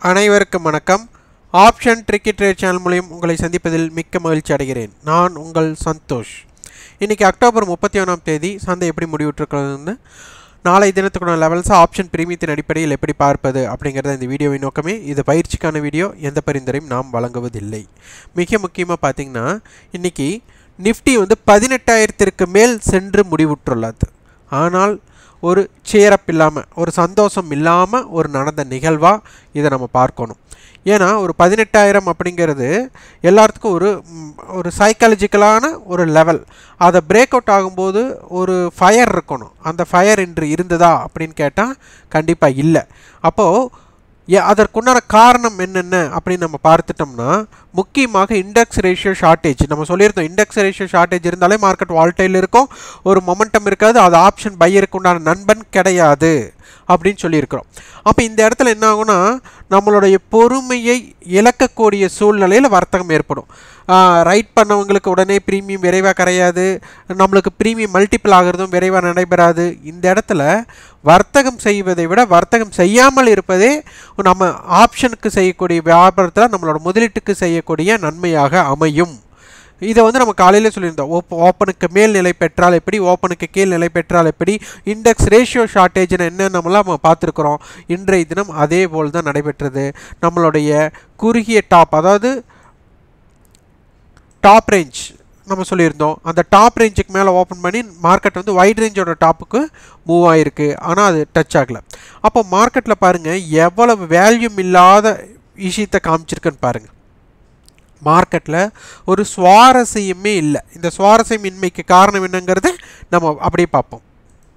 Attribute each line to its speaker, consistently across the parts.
Speaker 1: அனைவருக்கும் வணக்கம் option tricky trade channel மூலியம் உங்களை சந்திப்பதில் மிக்க மகிழ்ச்சி அடைகிறேன் நான் உங்கள் சந்தோஷ் இன்றைக்கி அக்டோபர் முப்பத்தி ஒன்றாம் தேதி சந்தை எப்படி முடிவிட்டிருக்கிறது நாளை தினத்துக்கான லெவல்ஸ் ஆப்ஷன் பிரீமியத்தின் அடிப்படையில் எப்படி பார்ப்பது அப்படிங்கிறத இந்த வீடியோவின் நோக்கமே இது பயிற்சிக்கான வீடியோ எந்த பரிந்துரையும் நாம் வழங்குவதில்லை மிக முக்கியமாக பார்த்தீங்கன்னா இன்றைக்கி நிஃப்டி வந்து பதினெட்டாயிரத்திற்கு மேல் சென்று முடிவுற்றுள்ளது ஆனால் ஒரு சேரப் இல்லாமல் ஒரு சந்தோஷம் இல்லாமல் ஒரு நடந்த நிகழ்வாக இதை நம்ம பார்க்கணும் ஏன்னா ஒரு பதினெட்டாயிரம் அப்படிங்கிறது எல்லாத்துக்கும் ஒரு ம், ஒரு சைக்காலஜிக்கலான ஒரு லெவல் அதை பிரேக் அவுட் ஆகும்போது ஒரு ஃபயர் இருக்கணும் அந்த ஃபயர் இன்று இருந்ததா அப்படின்னு கேட்டால் கண்டிப்பாக இல்லை அப்போது ஏ அதற்குண்டான காரணம் என்னென்ன அப்படின்னு நம்ம பார்த்துட்டோம்னா முக்கியமாக இண்டெக்ஸ் ரேஷியோ ஷார்ட்டேஜ் நம்ம சொல்லியிருந்தோம் இண்டெக்ஸ் ரேஷியோ ஷார்ட்டேஜ் இருந்தாலே மார்க்கெட் வால்டைல் இருக்கும் ஒரு மொமெண்டம் இருக்காது அது ஆப்ஷன் பையருக்கு உண்டான நண்பன் கிடையாது அப்படின்னு சொல்லியிருக்கிறோம் அப்போ இந்த இடத்துல என்ன ஆகும்னா நம்மளுடைய பொறுமையை இழக்கக்கூடிய சூழ்நிலையில் வர்த்தகம் ஏற்படும் ரைட் பண்ணவங்களுக்கு உடனே ப்ரீமியம் விரைவாக கரையாது நம்மளுக்கு ப்ரீமியம் மல்டிபிள் ஆகிறதும் விரைவாக நடைபெறாது இந்த இடத்துல வர்த்தகம் செய்வதை விட வர்த்தகம் செய்யாமல் இருப்பதே நம்ம ஆப்ஷனுக்கு செய்யக்கூடிய வியாபாரத்தில் நம்மளோட முதலீட்டுக்கு செய்யக்கூடிய நன்மையாக அமையும் இதை வந்து நம்ம காலையில் சொல்லியிருந்தோம் ஓப் ஓப்பனுக்கு மேல் நிலை பெற்றால் எப்படி ஓப்பனுக்கு கீழ் நிலை பெற்றால் எப்படி இண்டெக்ஸ் ரேஷியோ ஷார்ட்டேஜ்னு என்னென்னலாம் நம்ம பார்த்துருக்குறோம் இன்றைய தினம் அதே போல் தான் நடைபெற்றது நம்மளுடைய குறுகிய டாப் அதாவது டாப் ரேஞ்ச் நம்ம சொல்லியிருந்தோம் அந்த டாப் ரேஞ்சுக்கு மேலே ஓப்பன் பண்ணி மார்க்கெட் வந்து வைட் ரேஞ்சோட டாப்புக்கு மூவ் ஆகிருக்கு ஆனால் அது டச் ஆகலை அப்போ மார்க்கெட்டில் பாருங்கள் எவ்வளவு வேல்யூம் இல்லாத விஷயத்தை காமிச்சிருக்குன்னு பாருங்கள் மார்க்கெட்டில் ஒரு சுவாரஸ்யமே இல்லை இந்த சுவாரஸ்யமின்மைக்கு காரணம் என்னங்கிறத நம்ம அப்படியே பார்ப்போம்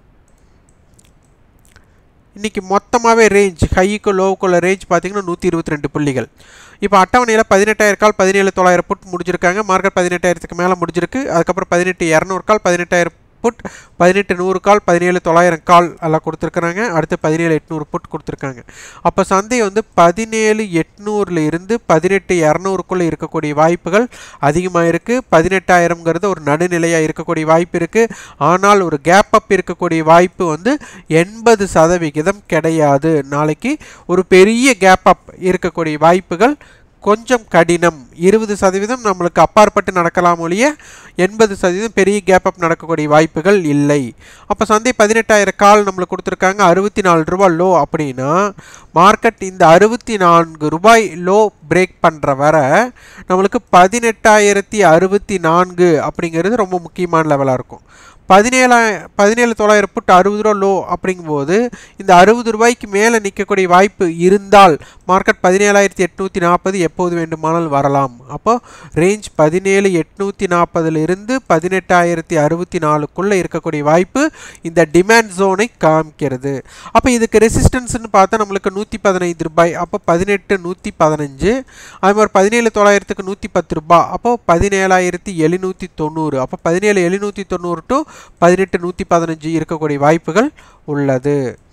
Speaker 1: இன்றைக்கி மொத்தமாகவே ரேஞ்ச் ஹைக்கு லோவுக்குள்ள ரேஞ்ச் பார்த்தீங்கன்னா நூற்றி இருபத்தி ரெண்டு புள்ளிகள் இப்போ அட்டவணையில் பதினெட்டாயிரம் கால் பதினேழு தொள்ளாயிரம் புட் முடிச்சிருக்காங்க மார்க்கெட் பதினெட்டாயிரத்துக்கு மேலே முடிஞ்சிருக்கு அதுக்கப்புறம் பதினெட்டு இரநூறு கால் பதினெட்டாயிரம் புட் பதினெட்டு நூறு கால் பதினேழு தொள்ளாயிரம் கால் எல்லாம் கொடுத்துருக்குறாங்க அடுத்து பதினேழு எட்நூறு புட் கொடுத்துருக்காங்க அப்போ சந்தை வந்து பதினேழு எட்நூறில் இருந்து பதினெட்டு இரநூறுக்குள்ளே இருக்கக்கூடிய வாய்ப்புகள் அதிகமாக இருக்குது பதினெட்டாயிரம்ங்கிறது ஒரு நடுநிலையாக இருக்கக்கூடிய வாய்ப்பு இருக்குது ஆனால் ஒரு கேப் அப் இருக்கக்கூடிய வாய்ப்பு வந்து எண்பது சதவிகிதம் கிடையாது நாளைக்கு ஒரு பெரிய கேப் அப் இருக்கக்கூடிய வாய்ப்புகள் கொஞ்சம் கடினம் இருபது சதவீதம் நம்மளுக்கு அப்பாற்பட்டு நடக்கலாம் ஒழிய எண்பது சதவீதம் பெரிய கேப் அப் நடக்கக்கூடிய வாய்ப்புகள் இல்லை அப்போ சந்தை பதினெட்டாயிரம் கால் நம்மளுக்கு கொடுத்துருக்காங்க அறுபத்தி நாலு ரூபாய் லோ அப்படின்னா மார்க்கெட் இந்த அறுபத்தி நான்கு ரூபாய் லோ பிரேக் பண்ணுற வர நம்மளுக்கு பதினெட்டாயிரத்தி அறுபத்தி நான்கு அப்படிங்கிறது ரொம்ப முக்கியமான லெவலாக இருக்கும் பதினேழா பதினேழு தொள்ளாயிரம் புட்டு அறுபது ரூபா லோ அப்படிங்கும்போது இந்த அறுபது ரூபாய்க்கு மேலே நிற்கக்கூடிய வாய்ப்பு இருந்தால் மார்க்கெட் பதினேழாயிரத்தி எட்நூற்றி நாற்பது எப்போது வேண்டுமானால் வரலாம் அப்போ ரேஞ்ச் பதினேழு எட்நூற்றி நாற்பதுலேருந்து பதினெட்டாயிரத்தி அறுபத்தி நாலுக்குள்ளே இருக்கக்கூடிய வாய்ப்பு இந்த டிமாண்ட் ஜோனை காமிக்கிறது அப்போ இதுக்கு ரெசிஸ்டன்ஸ்னு பார்த்தா நம்மளுக்கு நூற்றி பதினைந்து ரூபாய் அப்போ பதினெட்டு நூற்றி பதினஞ்சு அது மாதிரி பதினேழு தொள்ளாயிரத்துக்கு நூற்றி பத்து ரூபாய் அப்போ பதினேழாயிரத்தி எழுநூற்றி தொண்ணூறு அப்போ பதினேழு எழுநூற்றி தொண்ணூறு டு பதினெட்டு நூற்றி பதினஞ்சு இருக்கக்கூடிய வாய்ப்புகள் உள்ளது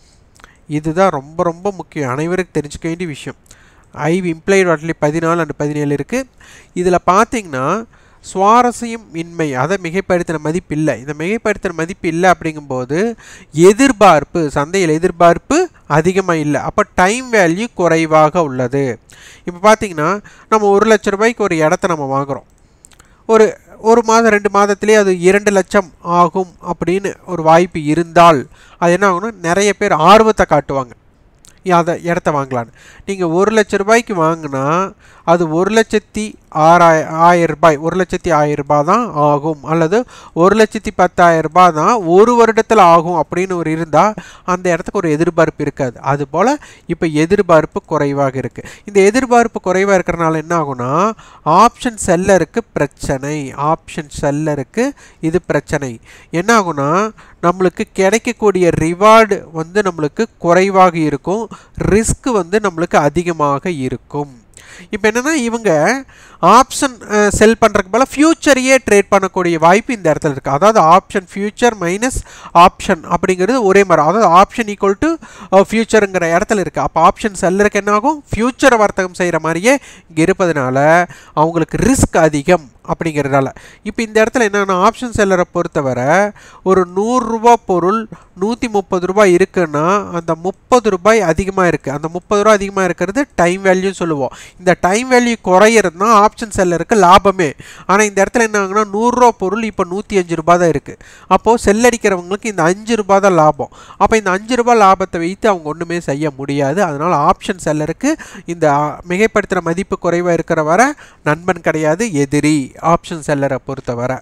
Speaker 1: இதுதான் ரொம்ப ரொம்ப முக்கியம் அனைவருக்கும் தெரிஞ்சுக்க வேண்டிய விஷயம் ஐவ் இம்ப்ளைடு வாட்லி பதினாலு அண்ட் பதினேழு இருக்குது இதில் பார்த்தீங்கன்னா சுவாரஸ்யம் இன்மை அதை மிகைப்படுத்தின மதிப்பு இல்லை இந்த மிகைப்படுத்தின மதிப்பு இல்லை அப்படிங்கும்போது எதிர்பார்ப்பு சந்தையில் எதிர்பார்ப்பு அதிகமாக இல்லை அப்போ டைம் வேல்யூ குறைவாக உள்ளது இப்போ பார்த்தீங்கன்னா நம்ம ஒரு லட்ச ரூபாய்க்கு ஒரு இடத்த நம்ம வாங்குகிறோம் ஒரு ஒரு மாதம் ரெண்டு மாதத்திலே அது இரண்டு லட்சம் ஆகும் அப்படின்னு ஒரு வாய்ப்பு இருந்தால் அது என்ன ஆகும்னா நிறைய பேர் ஆர்வத்தை காட்டுவாங்க அதை இடத்த வாங்கலான்னு நீங்கள் ஒரு லட்ச ரூபாய்க்கு வாங்கினா அது ஒரு லட்சத்தி ஆறாய ஆயிரம் ரூபாய் ஒரு லட்சத்தி ஆயிரம் ரூபாய் தான் ஆகும் அல்லது ஒரு லட்சத்தி பத்தாயிரம் ரூபாய் தான் ஒரு வருடத்தில் ஆகும் அப்படின்னு ஒரு இருந்தால் அந்த இடத்துக்கு ஒரு எதிர்பார்ப்பு இருக்காது அதுபோல் இப்போ எதிர்பார்ப்பு குறைவாக இருக்குது இந்த எதிர்பார்ப்பு குறைவாக இருக்கிறனால என்ன ஆகும்னா ஆப்ஷன் செல்லருக்கு பிரச்சனை ஆப்ஷன் செல்லருக்கு இது பிரச்சனை என்ன ஆகும்னா நம்மளுக்கு கிடைக்கக்கூடிய ரிவார்டு வந்து நம்மளுக்கு குறைவாக இருக்கும் ரிஸ்க் வந்து நம்மளுக்கு அதிகமாக இருக்கும் இப்போ என்னென்னா இவங்க ஆப்ஷன் செல் பண்ணுறதுக்கு பதிலாக ஃப்யூச்சரையே ட்ரேட் பண்ணக்கூடிய வாய்ப்பு இந்த இடத்துல இருக்குது அதாவது ஆப்ஷன் ஃப்யூச்சர் மைனஸ் ஆப்ஷன் அப்படிங்கிறது ஒரே மாதிரி அதாவது ஆப்ஷன் ஈக்குவல் டு ஃப்யூச்சருங்கிற இடத்துல இருக்குது அப்போ ஆப்ஷன் செல்லருக்கு என்ன ஆகும் ஃப்யூச்சரை வர்த்தகம் செய்கிற மாதிரியே இங்கே இருப்பதனால அவங்களுக்கு ரிஸ்க் அதிகம் அப்படிங்கிறதால இப்போ இந்த இடத்துல என்னென்னா ஆப்ஷன் செல்லரை பொறுத்தவரை ஒரு நூறுரூவா பொருள் நூற்றி முப்பது ரூபாய் இருக்குன்னா அந்த முப்பது ரூபாய் அதிகமாக இருக்குது அந்த முப்பது ரூபாய் அதிகமாக இருக்கிறது டைம் வேல்யூன்னு சொல்லுவோம் இந்த டைம் வேல்யூ குறையிறது தான் ஆப்ஷன் செல்லருக்கு லாபமே ஆனால் இந்த இடத்துல என்ன ஆகுனா நூறுரூவா பொருள் இப்போ நூற்றி அஞ்சு ரூபாய் தான் இருக்குது அப்போது செல்லடிக்கிறவங்களுக்கு இந்த அஞ்சு ரூபாய் தான் லாபம் அப்போ இந்த அஞ்சு ரூபாய் லாபத்தை வைத்து அவங்க ஒன்றுமே செய்ய முடியாது அதனால் ஆப்ஷன் செல்லருக்கு இந்த மிகைப்படுத்துகிற மதிப்பு குறைவாக இருக்கிற வர நண்பன் கிடையாது எதிரி ஆப்ஷன் செல்லரை பொறுத்தவரை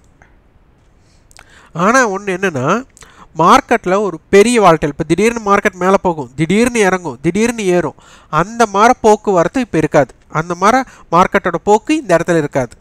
Speaker 1: ஆனால் ஒன்று என்னென்னா மார்க்கெட்டில் ஒரு பெரிய வால்டல் இப்போ திடீர்னு மார்க்கெட் மேலே போகும் திடீர்னு இறங்கும் திடீர்னு ஏறும் அந்த மாதிரி போக்குவரத்து இப்போ இருக்காது அந்த மாதிரி மார்க்கெட்டோட போக்கு இந்த இடத்துல இருக்காது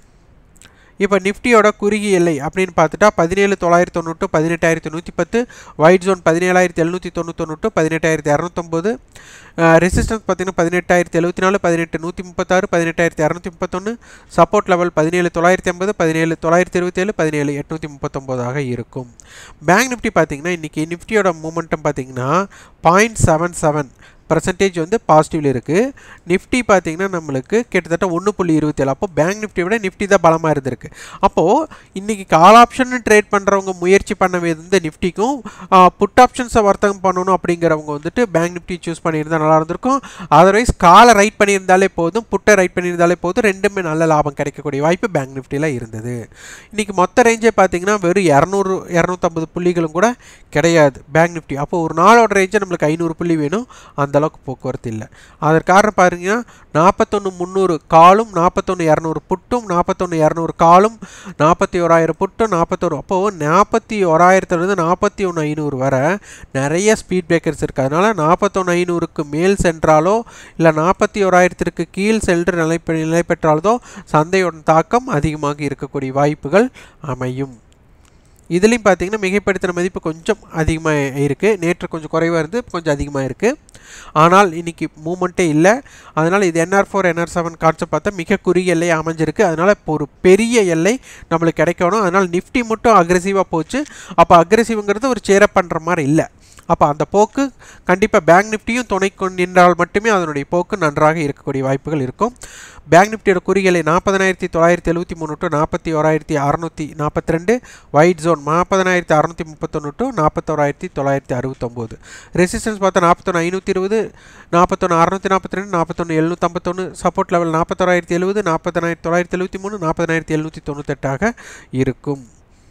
Speaker 1: இப்போ நிஃப்டியோட குறுகிய எல்லை அப்படின்னு பார்த்துட்டா பதினேழு தொள்ளாயிரத்தி தொண்ணூற்று பதினெட்டாயிரத்தி நூற்றி பத்து ஒயிட் ஜோன் பதினேழாயிரத்தி எழுநூற்றி தொண்ணூத்தொன்று பதினெட்டாயிரத்தி இரநூத்தொம்பது ரெசிஸ்டன்ஸ் பார்த்தீங்கன்னா பதினெட்டாயிரத்தி எழுபத்தி நாலு பதினெட்டு நூற்றி முப்பத்தாறு பதினெட்டாயிரத்தி இரநூத்தி முப்பத்தொன்று சப்போர்ட் லெவல் பதினேழு தொள்ளாயிரத்தி ஐம்பது பதினேழு தொள்ளாயிரத்தி இருபத்தேழு பதினேழு எட்நூற்றி முப்பத்தொம்போதாக இருக்கும் பேங்க் நிஃப்டி பார்த்தீங்கன்னா இன்றைக்கி நிஃப்டியோட மூமெண்டம் பார்த்தீங்கன்னா பாயிண்ட் செவன் செவன் பர்சன்டேஜ் வந்து பாசிட்டிவில் இருக்குது நிஃப்டி பார்த்தீங்கன்னா நம்மளுக்கு கிட்டத்தட்ட ஒன்று புள்ளி இருபத்தேழு அப்போ பேங்க் நிஃப்டி விட நிஃப்டி தான் பலமாக இருந்திருக்கு அப்போது இன்றைக்கி கால் ஆப்ஷன் ட்ரேட் பண்ணுறவங்க முயற்சி பண்ண வந்து நிஃப்டிக்கும் புட் ஆப்ஷன்ஸை வர்த்தகம் பண்ணணும் அப்படிங்கிறவங்க வந்துட்டு பேங்க் நிஃப்டி சூஸ் பண்ணியிருந்தால் நல்லா இருந்திருக்கும் அதர்வைஸ் காலை ரைட் பண்ணியிருந்தாலே போதும் புட்டை ரைட் பண்ணியிருந்தாலே போதும் ரெண்டுமே நல்ல லாபம் கிடைக்கக்கூடிய வாய்ப்பு பேங்க் நிஃப்டியில் இருந்தது இன்றைக்கி மொத்த ரேஞ்சே பார்த்தீங்கன்னா வெறும் இரநூறு இரநூத்தம்பது புள்ளிகளும் கூட கிடையாது பேங்க் நிஃப்டி அப்போ ஒரு நாளோட ரேஞ்சே நம்மளுக்கு ஐநூறு புள்ளி வேணும் அந்த அளவுக்கு போக்குவரத்து இல்லை அதற்கு காரணம் பாருங்கன்னா நாற்பத்தொன்று முந்நூறு காலும் நாற்பத்தொன்று இரநூறு புட்டும் நாற்பத்தொன்று இரநூறு காலும் நாற்பத்தி ஓராயிரம் புட்டும் நாற்பத்தொரு அப்போது நாற்பத்தி ஓராயிரத்துலேருந்து நாற்பத்தி ஒன்று ஐநூறு வரை நிறைய ஸ்பீட் பிரேக்கர்ஸ் இருக்குது அதனால் நாற்பத்தொன்று ஐநூறுக்கு மேல் சென்றாலோ இல்லை நாற்பத்தி ஓராயிரத்திற்கு கீழ் சென்று நிலை நிலை பெற்றாலோ சந்தையோட தாக்கம் அதிகமாக இருக்கக்கூடிய வாய்ப்புகள் அமையும் இதுலேயும் பார்த்தீங்கன்னா மிகைப்படுத்தின மதிப்பு கொஞ்சம் அதிகமாக இருக்குது நேற்று கொஞ்சம் குறைவாக இருந்து கொஞ்சம் அதிகமாக இருக்குது ஆனால் இன்றைக்கி மூமெண்ட்டே இல்லை அதனால் இது NR four NR seven concept பார்த்தா மிக குறுகிய எல்லை அமைஞ்சிருக்கு அதனால் இப்போ ஒரு பெரிய எல்லை நம்மளுக்கு கிடைக்கணும் அதனால் நிஃப்டி மட்டும் அக்ரெசிவாக போச்சு அப்போ அக்ரெசிவ்ங்கிறது ஒரு சேரப் பண்ணுற மாதிரி இல்லை அப்போ அந்த போக்கு கண்டிப்பாக பேங்க் நிஃப்டியும் துணை நின்றால் மட்டுமே அதனுடைய போக்கு நன்றாக இருக்கக்கூடிய வாய்ப்புகள் இருக்கும் பேங்க் நிஃப்டியோட குறிகளை நாற்பதனாயிரத்தி தொள்ளாயிரத்தி எழுபத்தி மூணு டு நாற்பத்தி ஓராயிரத்தி அறநூற்றி நாற்பத்தி ரெண்டு ஒயிட் ஜோன் நாற்பதனாயிரத்தி அறநூற்றி முப்பத்தொன்று டு நாற்பத்தோராயிரத்தி தொள்ளாயிரத்தி அறுபத்தொம்போது ரெசிஸ்டன்ஸ் பார்த்தா நாற்பத்தொன்று ஐநூற்றி இருபது நாற்பத்தொன்று அறநூற்றி நாற்பத்தி ரெண்டு நாற்பத்தொன்று எழுநூற்றம்பத்தொன்று சப்போர்ட் லெவல் நாற்பத்தோராயிரத்தி எழுபது நாற்பதனாயிரத்தி தொள்ளாயிரத்தி எழுபத்தி மூணு நாற்பதனாயிரத்தி எழுநூற்றி தொண்ணூத்தெட்டாக இருக்கும்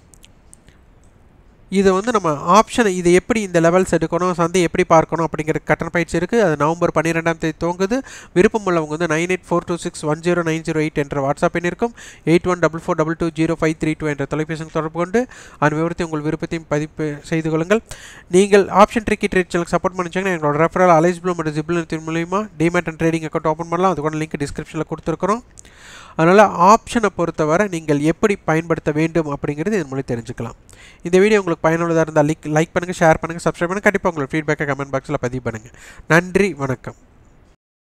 Speaker 1: இதை வந்து நம்ம ஆப்ஷனை இதை எப்படி இந்த லெவல்ஸ் எடுக்கணும் சந்தை எப்படி பார்க்கணும் அப்படிங்கிற கட்டண பயிற்சி இருக்குது அது நவம்பர் பன்னிரெண்டாம் தேதி துவங்குது விருப்பம் உள்ளவங்க வந்து nine eight four two six one zero nine zero eight என்ற வாட்ஸ்அப் எண் இருக்கும் eight one double four double two zero five three two என்ற தொலைபேசி தொடர்பு கொண்டு அந்த விவரத்தை உங்கள் விருப்பத்தையும் பதிப்பு செய்து கொள்ளுங்கள் நீங்கள் option tricky trade channel support பண்ணிச்சாங்கன்னா எங்களோட ரெஃபரல் அலைஸ் ப்ளூ மற்றும் ஜிப்ளின் மூலியமா demat and trading account open பண்ணலாம் அதுக்கான லிங்க் டிஸ்கிரிப்ஷனில் கொடுத்துருக்குறோம் அதனால் ஆப்ஷனை பொறுத்தவரை நீங்கள் எப்படி பயன்படுத்த வேண்டும் அப்படிங்கிறது இதன் மூலம் தெரிஞ்சுக்கலாம் இந்த வீடியோ உங்களுக்கு பயனுள்ளதாக இருந்தால் லைக் லைக் பண்ணுங்கள் ஷேர் பண்ணுங்கள் சப்ஸ்கிரைப் பண்ணுங்கள் கண்டிப்பாக உங்களோட ஃபீட்பேக்கை கமெண்ட் பாக்ஸில் பதிவு பண்ணுங்கள் நன்றி வணக்கம்